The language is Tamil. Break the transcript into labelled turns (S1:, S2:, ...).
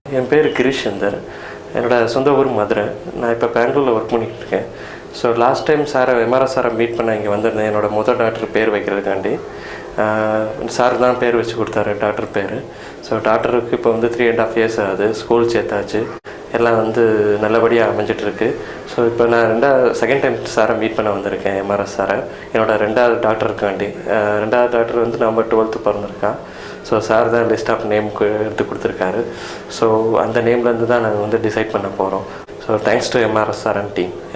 S1: என் பேர் கிரீஷ் சந்தர் என்னோட சொந்த ஊர் மதுரை நான் இப்போ பெங்களூரில் ஒர்க் பண்ணிட்டு இருக்கேன் ஸோ லாஸ்ட் டைம் சாரை எம்ஆர்எஸ் சாரை மீட் பண்ண இங்கே வந்திருந்தேன் என்னோட முதல் டாக்டர் பேர் வைக்கிறதுக்காண்டி சார் தான் பேர் வச்சு கொடுத்தாரு டாக்டர் பேர் ஸோ டாக்டருக்கு இப்போ வந்து த்ரீ அண்ட் ஆஃப் இயர்ஸ் ஆகுது ஸ்கூல் சேர்த்தாச்சு எல்லாம் வந்து நல்லபடியாக அமைஞ்சிட்ருக்கு ஸோ இப்போ நான் ரெண்டாவது செகண்ட் டைம் சாரை மீட் பண்ண வந்திருக்கேன் எம்ஆர்எஸ் சாரை என்னோட ரெண்டாவது டாக்டருக்காண்டி அஹ் ரெண்டாவது டாக்டர் வந்து நவம்பர் டுவெல்த்து பிறந்திருக்கா ஸோ சார் தான் லிஸ்ட் ஆஃப் நேம்க்கு எடுத்து கொடுத்துருக்காரு ஸோ அந்த நேம்லேருந்து தான் நாங்கள் வந்து டிசைட் பண்ண போகிறோம் so thanks to MRS sir and team